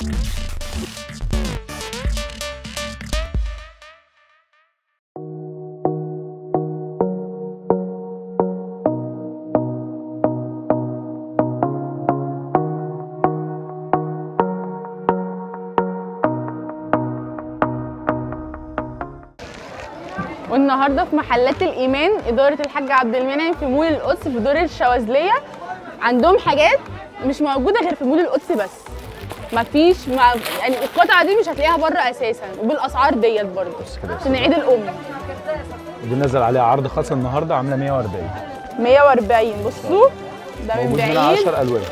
والنهارده في محلات الايمان اداره الحاج عبد المنعم في مول القدس في دور الشواذليه عندهم حاجات مش موجوده غير في مول القدس بس مفيش ما يعني القطعه دي مش هتلاقيها بره اساسا وبالاسعار ديت برضه كده. عشان عيد الام دي نزل عليها عرض خاص النهارده عامله 140 140 بصوا ده من موجود منها بعيد 10 الوان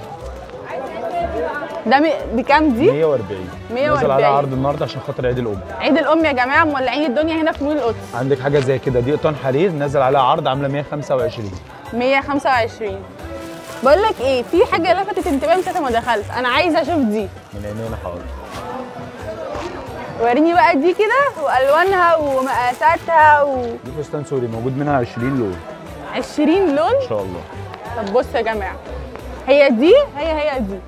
ده م- بكام دي 140 نزل 140. عليها عرض النهارده عشان خاطر عيد الام عيد الام يا جماعه مولعين الدنيا هنا في مول القدس عندك حاجه زي كده دي قطن حرير نزل عليها عرض عامله 125 125 بقول لك ايه في حاجه لفتت انتباهي من ساعه ما دخلت انا عايزه اشوف دي من عينينا حاضر وريني بقى دي كده والوانها ومقاساتها و دي فستان سوري موجود منها 20 لون 20 لون ان شاء الله طب بص يا جماعه هي دي هي هي دي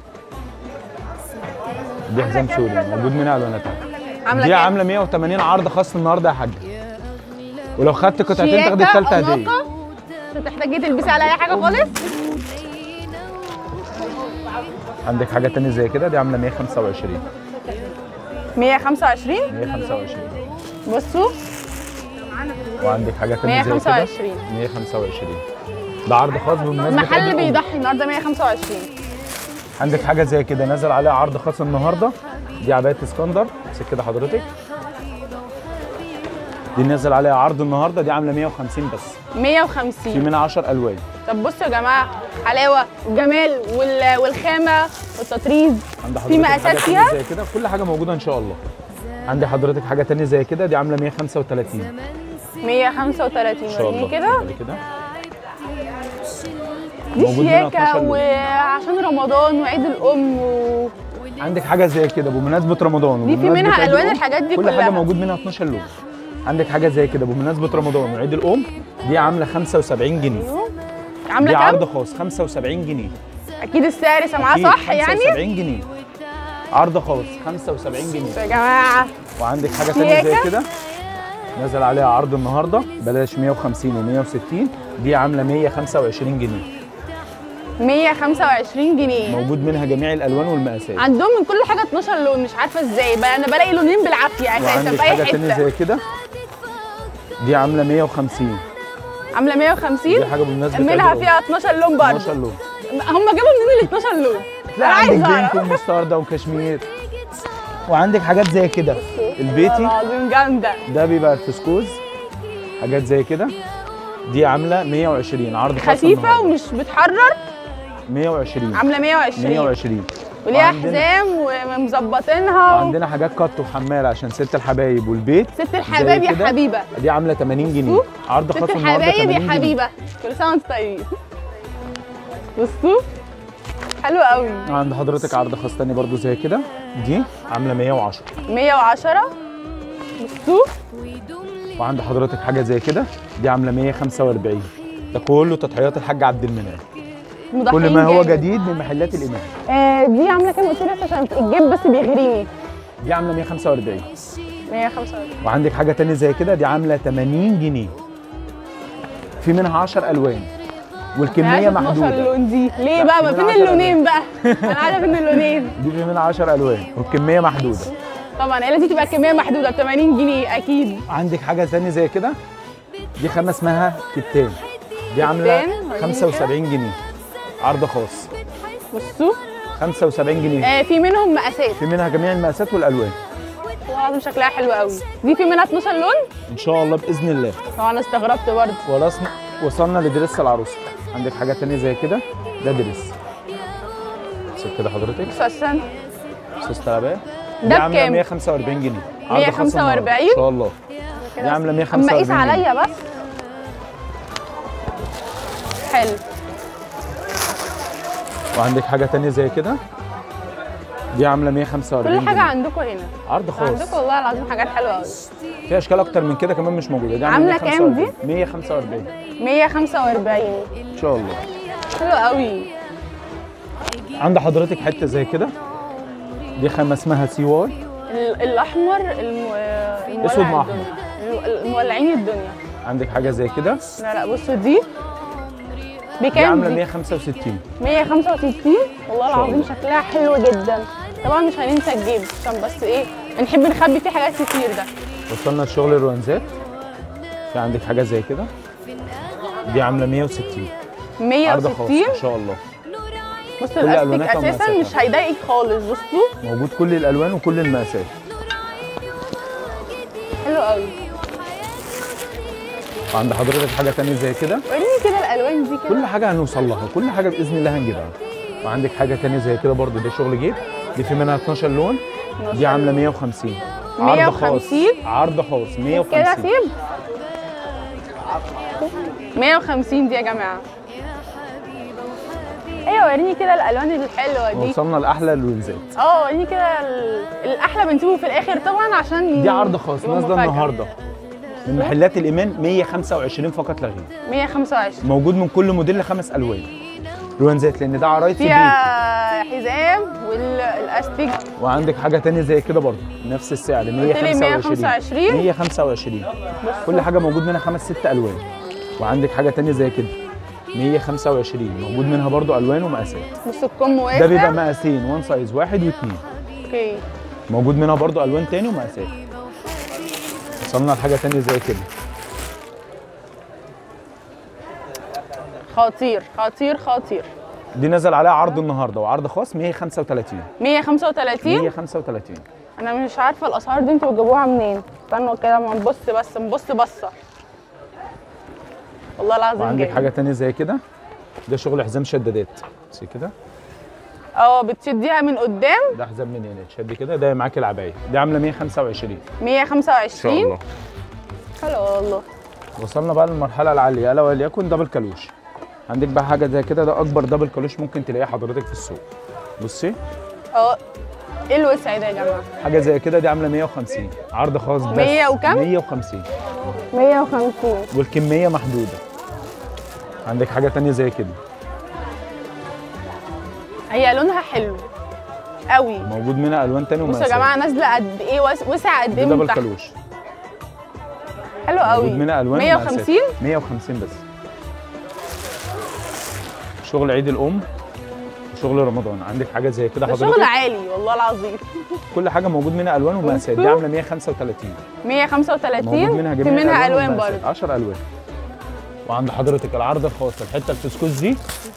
دي حزام سوري موجود منها الواناتها عامله دي كام؟ عامله 180 عرض خاص النهارده يا حاجه ولو خدت قطعتين شياكة، تاخدي الثالثه هديه أناقة، مش هتحتاجي تلبسي على اي حاجه خالص عندك حاجه تانية زي كده دي عامله 125 125 125 بصوا وعندك حاجه تانية زي كده 125. 125 ده عرض خاص بمناسبه عيد المحل الأم. بيضحي النهارده 125 عندك حاجه زي كده نزل عليها عرض خاص النهارده دي عبايه اسكندر امسك كده حضرتك دي نزل عليها عرض النهارده دي عامله 150 بس في 150 منها 10 الوان طب بصوا يا جماعه حلاوه وجمال وال- والخامه والتطريز عند في حضرتك مقاسات حاجه فيها تانية زي كده كل حاجه موجوده ان شاء الله عندي حضرتك حاجه تانية زي كده دي عامله 135 135 ان شاء الله وريني كده اتفضلي كده دي موجود منها شياكه 12 لون. وعشان رمضان وعيد الام و... عندك حاجه زي كده بمناسبه رمضان دي في وبمناسبة منها عيد ألوان الأم، الحاجات دي كل كلها. حاجه موجود منها 12 لون عندك حاجه زي كده بمناسبه رمضان وعيد الام دي عامله 75 جنيه عامله دي كام؟ عرض خاص 75 جنيه اكيد السعر سامعاه أكيد، صح يعني 75 جنيه عرض خاص 75 جنيه يا جماعه وعندك حاجه ثانيه زي شياكة. كده نزل عليها عرض النهارده بلاش 150 و160 دي عامله 125 جنيه 125 جنيه موجود منها جميع الالوان والمقاسات عندهم من كل حاجه 12 لون مش عارفه ازاي بقى انا بلاقي لونين بالعافيه اساسا وعندك في اي حاجه ثانيه حته زي كده دي عامله 150 عامله دي 150 حاجه بمناسبه عيد منها الأم. فيها 12 لون 12 برضه لون هم جابوا منين ال 12 لون؟ انا تلاقي عايزه عندك بينك اعرف ومستردة وكشمير وعندك حاجات زي كده البيتي العظيم جامده ده بيبقى الفسكوز حاجات زي كده دي عامله 120 عرض خاص خفيفه النهاردة. ومش بتحرر 120 عامله 120 120 وليها وعندنا- حزام ومظبطينها و... وعندنا حاجات كات وحمال عشان ست الحبايب والبيت ست الحبايب زي يا كده. حبيبه دي عامله 80 جنيه بصوا. عرض ست خاص النهارده الحبايب 80 يا جنيه حبيبه كل سنه وانتم طيبين بصوا حلو قوي عند حضرتك عرض خاص تاني برضو زي كده دي عامله 110 110 بصوا وعند حضرتك حاجه زي كده دي عامله 145 ده كله تضحيات الحاج عبد المنعم مضحيين كل ما هو جامد. جديد من محلات الامام آه دي عامله كام قلت لك عشان الجيب بس بيغريني دي عامله 145 145 وعندك حاجه تانية زي كده دي عامله 80 جنيه في منها 10 الوان والكميه عايزة 12 محدوده لون دي ليه لا، بقى في ما منها فين 10 اللونين بقى انا عايزه فين اللونين دي في منها 10 الوان والكميه محدوده طبعا هي لازم تبقى الكميه محدوده ب 80 جنيه اكيد عندك حاجه تانية زي كده دي خامه اسمها كتان دي عامله كتان، وريني 75 جنيه عرض خاص بصوا 75 جنيه آه في منهم مقاسات في منها جميع المقاسات والالوان والله العظيم شكلها حلو قوي دي في منها 12 لون ان شاء الله باذن الله طبعا انا استغربت برضه ورسنا وصلنا لدرس العروسه عندك حاجه تانية زي كده ده درس امسك كده حضرتك بصوا اساسا استاذ طلبات ده دي عامله بكام؟ 145 جنيه عرض خاص 145 النهاردة. ان شاء الله دي عامله اما 145 قيس جنيه عليا بس حلو وعندك حاجه تانية زي كده دي عامله 145 كل حاجه جنيه. عندكم هنا عرض خاص عندكم والله العظيم حاجات حلوه قوي في اشكال اكتر من كده كمان مش موجوده دي عاملة كام دي؟ 145 145 ان شاء الله حلو قوي عند حضرتك حته زي كده دي خامه اسمها سي واي ال- الاحمر الم... المولع أسود مع الدنيا. ال- المولعين الدنيا عندك حاجه زي كده لا لا بصوا دي دي بكام عامله دي؟ 165 165 والله شاء العظيم الله. شكلها حلو جدا طبعا مش هننسى الجيب عشان بس ايه بنحب نخبي فيه حاجات كتير ده وصلنا لشغل الروانزات في عندك حاجه زي كده دي عامله 160 عرض خاص 160 ان شاء الله بص كل الاستيك ألواناتها اساسا ومقاساتها. مش هيضايقك خالص بصوا موجود كل الالوان وكل المقاسات حلو قوي وعند حضرتك حاجه تانية زي كده وريني كده الالوان دي كده كل حاجه هنوصل لها كل حاجه باذن الله هنجيبها وعندك حاجه تانية زي كده برضو ده شغل جيب دي في منها 12 لون دي عامله 150 عرض خاص 150 عرض خاص كده 150 سيب 150 دي يا جماعه ايوه وريني كده الالوان الحلوه دي وصلنا لاحلى الوينزات اه وريني كده ال- الاحلى بنسيبه في الاخر طبعا عشان دي عرض خاص يبقى نازله مفاجأة. النهارده من محلات الايمان 125 فقط لا غير 125 موجود من كل موديل خمس الوان روانزات لان ده عرايس البيت فيها حزام والاستيك وعندك حاجه تانية زي كده برضه نفس السعر لي 125 125 125 كل حاجه موجود منها خمس ست الوان وعندك حاجه تانية زي كده 125 موجود منها برضه الوان ومقاسات بص الكم واسع ده بيبقى مقاسين وان سايز واحد واثنين اوكي موجود منها برضه الوان تاني ومقاسات وصلنا لحاجه تانية زي كده خطير خطير خطير دي نزل عليها عرض النهارده وعرض خاص 135 135 135 انا مش عارفه الاسعار دي انتوا بتجيبوها منين استنوا كده ما نبص بس نبص بصه والله العظيم وعندك جامد حاجه تانية زي كده ده شغل حزام شدادات بس كده اه بتشديها من قدام ده حزام من هنا تشد كده ده معاك العبايه دي عامله 125 ان 125 شاء الله حلو والله وصلنا بقى للمرحله العاليه الا وليكن دبل كالوش عندك بقى حاجه زي كده ده اكبر دبل كالوش ممكن تلاقيه حضرتك في السوق بصي اه ايه الوسع ده يا جماعه حاجه زي كده دي عامله 150 عرض خاص بس 100 وكم؟ 150 150 والكميه محدوده عندك حاجه تانية زي كده هي لونها حلو قوي موجود منها الوان تاني بصوا يا ومقاسات جماعه نازله قد ايه وس- وسع قد دي ايه من دبل تحت كالوش حلو قوي موجود منها الوان 150 ومقاسات. 150 بس شغل عيد الام شغل رمضان عندك حاجه زي كده ده حضرتك شغل عالي والله العظيم كل حاجه موجود منها الوان ومقاسات دي عامله 135 135 موجود منها في جميع منها الوان والمقاسات. برضه 10 الوان وعند حضرتك العرض الخاص الحته الفسكوس دي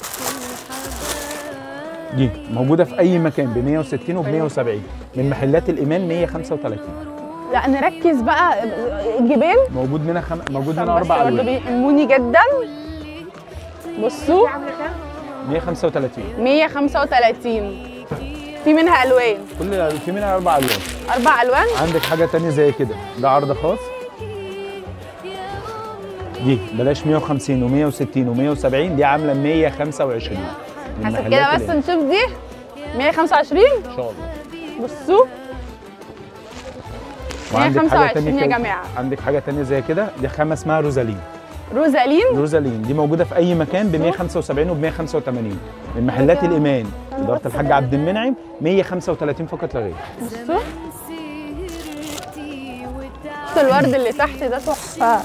دي موجوده في اي مكان ب 160 وب 170 من محلات الايمان 135 لا نركز بقى الجبال موجود منها خم... موجود عشان منها بس اربع برضه الوان بيهموني جدا بصوا 135 135 في منها الوان كل في منها اربع الوان اربع الوان عندك حاجه تانية زي كده ده عرض خاص دي بلاش 150 و160 و170 دي عامله 125 من عشان محلات كده بس الإيمان. نشوف دي 125 ان شاء الله بصوا وعندك حاجه 125 تانية يا كده- جماعة. عندك حاجه تانية زي كده دي خامه اسمها روزالين روزالين روزالين دي موجوده في اي مكان ب 175 وب 185 من محلات الايمان اداره الحاج عبد المنعم 135 فقط لا غير بصوا بصوا الورد اللي تحت ده تحفه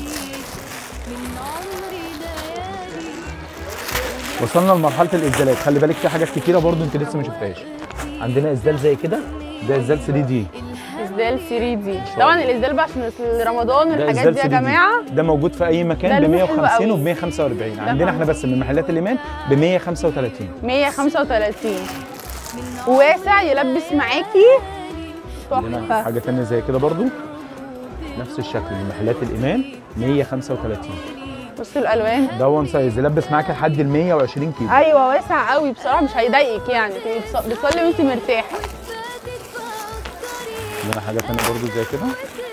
وصلنا لمرحله الازدالات خلي بالك في حاجات كتيره برضو انت لسه ما شفتهاش عندنا ازدال زي كده ده ازدال 3 دي اسدال 3 دي طبعا الاسدال بقى عشان رمضان ده والحاجات ازدال دي يا 3D. جماعه ده موجود في اي ده مكان ب لونه حلو 150 قوي. وب 145 ده عندنا احنا حلو. بس من محلات الايمان ب 135 135 واسع يلبس معاكي عندنا تحفه حاجه ثانيه زي كده برضو نفس الشكل من محلات الايمان 135 بصوا الالوان ده وان سايز يلبس معاك لحد ال 120 كيلو ايوه واسع قوي بصراحه مش هيضايقك يعني تبقي بتص- بتصلي وانت مرتاحه عندنا حاجه ثانيه برضو زي كده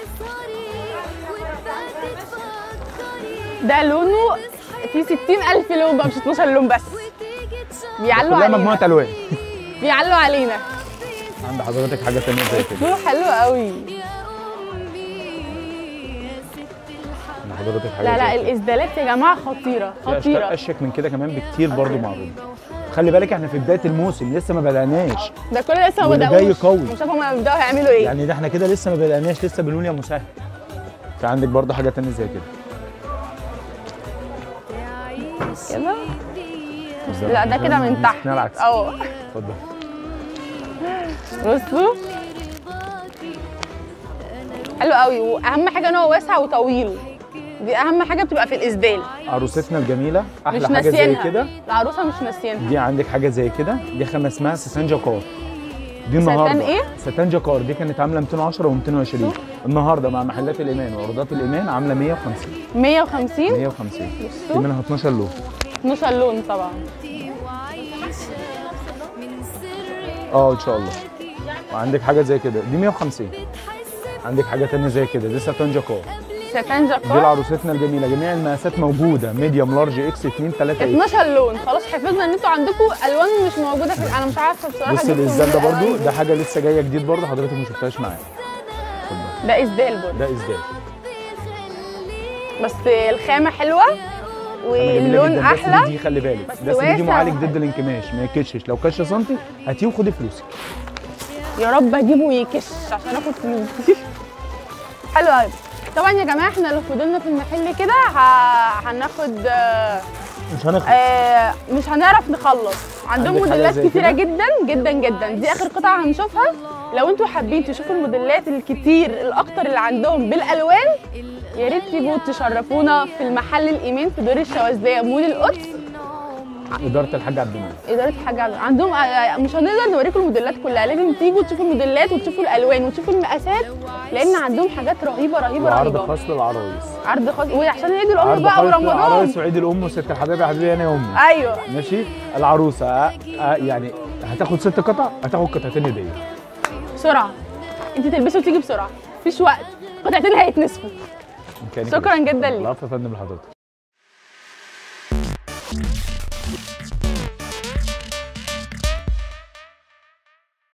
ده لونه في 60000 لون بقى مش 12 لون بس بيعلوا كلها مجموعه علينا الوان بيعلوا علينا عند حضرتك حاجه ثانيه زي كده لونه حلو قوي عند حضرتك حاجه لا لا زي كده. الاسدالات يا جماعه خطيره في اشكال خطيره اشيك من كده كمان بكتير برضو معروض خلي بالك احنا في بدايه الموسم لسه ما بدأناش ده كل لسه ما واللي بدأوش جاي قوي. مش عارفه هما بيبدأوا هيعملوا ايه يعني ده احنا كده لسه ما بدأناش لسه بنقول يا مسهل في عندك برضه حاجه تانية زي كده كده لا ده كده من تحت احنا العكس اه اتفضل بصوا حلو قوي واهم حاجه ان هو واسع وطويل دي اهم حاجه بتبقى في الاسدال عروستنا الجميله مش احلى حاجه زي ناسيينها كده العروسه مش ناسيينها دي عندك حاجه زي كده دي خامه اسمها ساتان جاكار دي النهارده إيه؟ ساتان جاكار دي كانت عامله 210 و220 النهارده مع محلات الايمان وعروضات الايمان عامله 150 150 150 في بصوا منها 12 لون 12 لون طبعا اه ان شاء الله وعندك حاجه زي كده دي 150 عندك حاجه تانية زي كده دي ساتان جاكار ساتان دي جاكار لعروستنا الجميله جميع المقاسات موجوده ميديوم لارج اكس 2 3 اكس 12 لون خلاص حفظنا ان انتوا عندكم الوان مش موجوده في انا مش عارفه بصراحه بص جبتوا الازدال ده منين برضو الألوان ده دي. حاجه لسه جايه جديد برضو حضرتك ما شفتهاش معايا اتفضل. ده اسدال برضه ده ازدال بس الخامه حلوه جميلة واللون جداً. ده احلى 3 دي خلي بالك بس ده 3 دي واسع معالج وحلو. ضد الانكماش ما يكشش لو كش سنتي هاتيه وخدي فلوسك يا رب اجيبه ويكش عشان اخد فلوس حلو قوي طبعا يا جماعه احنا لو فضلنا في المحل كده ه- هناخد آه، مش هنخلص آه، مش هنعرف نخلص عندهم عندك حاجة موديلات زي كتيره كده؟ جدا جدا جدا دي اخر قطعه هنشوفها لو انتوا حابين تشوفوا الموديلات الكتير الاكتر اللي عندهم بالالوان يا ريت تيجوا تشرفونا في المحل الايمان في دور الشواذليه مول القدس اداره الحاج عبد المنعم اداره الحاج عبد عندهم آه، مش هنقدر نوريكم الموديلات كلها لازم تيجوا تشوفوا الموديلات وتشوفوا الالوان وتشوفوا المقاسات لان عندهم حاجات رهيبه رهيبه وعرض رهيبه خاص للعرايس عرض خاص وعشان عيد الام عرض بقى خاص ورمضان للعرايس وعيد الام وست الحبايب يا حبيبي انا يا امي ايوه ماشي العروسه آه، آه، يعني هتاخد ست قطع هتاخد قطعتين هديه بسرعه انت تلبسي وتيجي بسرعه مفيش وقت قطعتين هيتنسفوا إمكاني شكراً كده. جداً ليك. العفو يا فندم لحضرتك